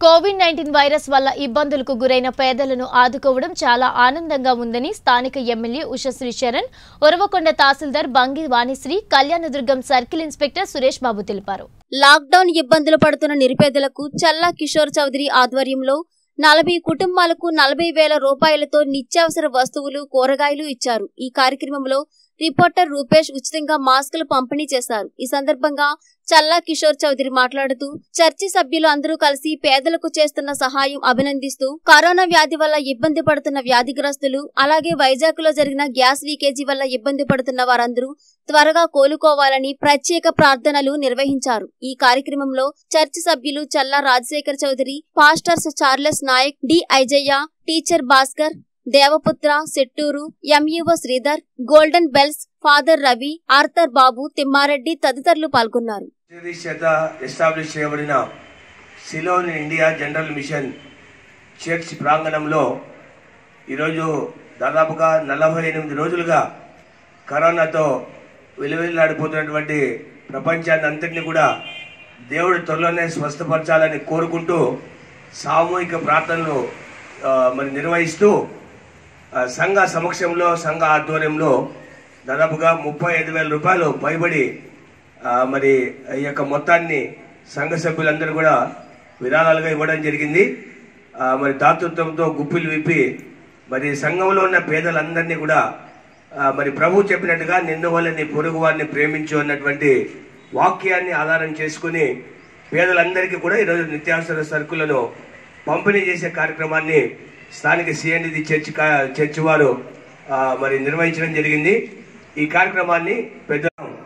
Covid nineteen virus వల్ల ఇబ్బందులకు గురైన పేదలను ఆదుకోవడం చాలా ఆనందంగా ఉందని స్థానిక MLA Ushashri Charan Uravakonda tahsildar Bangi Vanishri Kalyanadurgam circle inspector Suresh Babu తెలిపారు లాక్డౌన్ ఇబ్బందులు పడుతున్న నిరుపేదలకు చల్లా కిషోర్ చౌదరి ఆధ్వర్యంలో నలభై కుటుంబాలకు నలభై వేల రూపాయలతో నిత్యావసర వస్తువులు కూరగాయలు ఇచ్చారు ఈ కార్యక్రమంలో రిపోర్టర్ రూపేష్ ఉచితంగా మాస్కులు పంపిణీ చేశారు ఈ సందర్భంగా చల్లా కిషోర్ చౌదరి మాట్లాడుతూ చర్చి సభ్యులు అందరూ కలిసి పేదలకు చేస్తున్న సహాయం అభినందిస్తూ కరోనా వ్యాధి వల్ల ఇబ్బంది పడుతున్న వ్యాధిగ్రస్తులు అలాగే వైజాగ్ లో జరిగిన గ్యాస్ లీకేజీ వల్ల ఇబ్బంది పడుతున్న వారందరూ త్వరగా కోలుకోవాలని ప్రత్యేక ప్రార్థనలు నిర్వహించారు ఈ కార్యక్రమంలో చర్చి సభ్యులు Challa Rajasekhar Chowdary pastors Charles Naik D Aijayya teacher Bhaskar Devaputra Setturu MEO Sridhar golden bells father Ravi Arthur Babu Thimmareddy తదితరులు పాల్గొన్నారు సిరీస్ చేత ఎస్టాబ్లిష్ చేయబడిన Ceylon India general mission church ప్రాంగణంలో ఈరోజు దాదాపుగా నలభై ఎనిమిది రోజులుగా కరోనాతో విలువెల్లాడిపోతున్నటువంటి ప్రపంచాన్ని అంతటిని కూడా దేవుడు త్వరలోనే స్వస్థపరచాలని కోరుకుంటూ సామూహిక ప్రార్థనలు ఆ, మరి నిర్వహిస్తూ ఆ, సంఘ సమక్షంలో సంఘ ఆధ్వర్యంలో దాదాపుగా ముప్పై ఐదు వేల రూపాయలు పైబడి ఆ, మరి ఈ యొక్క మొత్తాన్ని సంఘ సభ్యులందరూ కూడా విరాళాలుగా ఇవ్వడం జరిగింది ఆ, మరి దాతృత్వంతో గుప్పిలు విప్పి మరి సంఘంలో ఉన్న పేదలందరినీ కూడా ఆ, మరి ప్రభు చెప్పినట్టుగా నిన్ను వల్ల నీ పొరుగు వారిని ప్రేమించు అన్నటువంటి వాక్యాన్ని ఆధారం చేసుకుని పేదలందరికీ కూడా ఈరోజు నిత్యావసర సరుకులను పంపిణీ చేసే కార్యక్రమాన్ని స్థానిక సిఎన్డి చర్చ్ కా- చర్చ్ వారు ఆ, మరి నిర్వహించడం జరిగింది ఈ కార్యక్రమాన్ని పెద్ద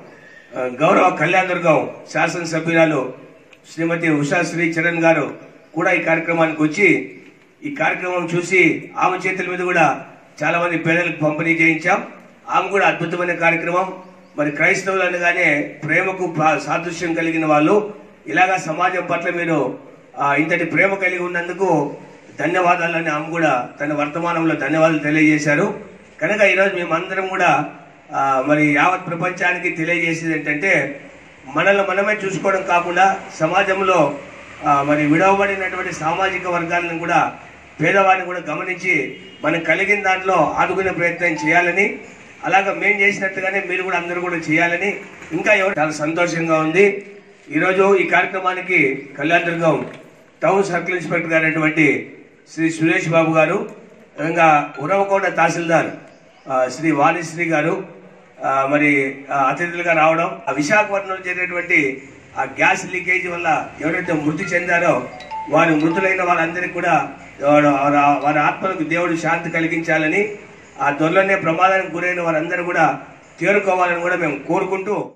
ఆ, గౌరవ కళ్యాణదుర్గం శాసనసభ్యురాలు శ్రీమతి ఉషాశ్రీ చరణ్ గారు కూడా ఈ కార్యక్రమానికి వచ్చి ఈ కార్యక్రమం చూసి ఆమె చేతుల మీద కూడా చాలా మంది పేదలకు పంపిణీ చేయించాం ఆమె కూడా అద్భుతమైన కార్యక్రమం మరి క్రైస్తవులు అనగానే ప్రేమకు ప్రా- సాదృశ్యం కలిగిన వాళ్ళు ఇలాగా సమాజం పట్ల మీరు ఆ, ఇంతటి ప్రేమ కలిగి ఉన్నందుకు ధన్యవాదాలని ఆమె కూడా తన వర్తమానంలో ధన్యవాదాలు తెలియజేశారు కనుక ఈరోజు మేమందరం కూడా ఆ, మరి యావత్ ప్రపంచానికి తెలియజేసేది ఏంటంటే మనల్ని మనమే చూసుకోవడం కాకుండా సమాజంలో ఆ, మరి విడవబడినటువంటి సామాజిక వర్గాలను కూడా పేదవారిని కూడా గమనించి మనం కలిగిన దాంట్లో ఆదుకునే ప్రయత్నం చేయాలని అలాగా మేము చేసినట్టుగానే మీరు కూడా అందరూ కూడా చేయాలని ఇంకా ఎవరు చాలా సంతోషంగా ఉంది ఈరోజు ఈ కార్యక్రమానికి కళ్యాణదుర్గం టౌన్ సర్కిల్ ఇన్స్పెక్టర్ గారైనటువంటి శ్రీ సురేష్ బాబు గారు ఇంకా ఉరవకొండ తహసీల్దార్ ఆ, శ్రీ వాణిశ్రీ గారు ఆ, మరి ఆ, అతిథులుగా రావడం ఆ విశాఖపట్నంలో జరిగినటువంటి ఆ గ్యాస్ లీకేజ్ వల్ల ఎవరైతే మృతి చెందారో వారి మృతులైన వాళ్ళందరికీ కూడా వారు- వారు- వారి ఆత్మలకు దేవుడు శాంతి కలిగించాలని ఆ త్వరలోనే ప్రమాదానికి గురైన వారందరూ కూడా చేరుకోవాలని కూడా మేము కోరుకుంటూ